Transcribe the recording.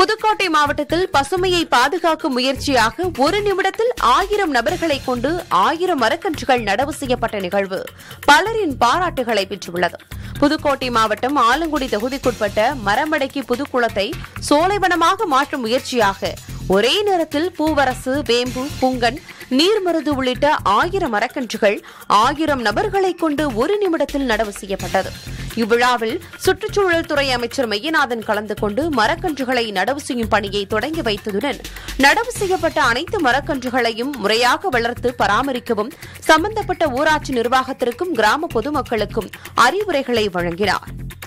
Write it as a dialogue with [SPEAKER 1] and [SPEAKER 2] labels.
[SPEAKER 1] புதுக்கோட்டை மாவட்டத்தில் பசுமையை பாதுகாக்கும் முயற்சியாக ஒரு நிமிடத்தில் ஆயிரம் நபர்களை கொண்டு ஆயிரம் மரக்கன்றுகள் நடவு செய்யப்பட்ட நிகழ்வு பலரின் பாராட்டுகளை பெற்றுள்ளது புதுக்கோட்டை மாவட்டம் ஆலங்குடி தொகுதிக்குட்பட்ட மரமடக்கி புதுக்குளத்தை சோலைவனமாக மாற்றும் முயற்சியாக ஒரே நேரத்தில் பூவரசு வேம்பு புங்கன் நீர்மருது உள்ளிட்ட ஆயிரம் மரக்கன்றுகள் ஆயிரம் நபர்களை கொண்டு ஒரு நிமிடத்தில் நடவு செய்யப்பட்டது இவ்விழாவில் சுற்றுச்சூழல் துறை அமைச்சர் மெய்யநாதன் கலந்து கொண்டு மரக்கன்றுகளை நடவு செய்யும் பணியை தொடங்கி வைத்ததுடன் நடவு செய்யப்பட்ட அனைத்து மரக்கன்றுகளையும் முறையாக வளர்த்து பராமரிக்கவும் சம்பந்தப்பட்ட ஊராட்சி நிர்வாகத்திற்கும் கிராம பொதுமக்களுக்கும் அறிவுரைகளை வழங்கினார்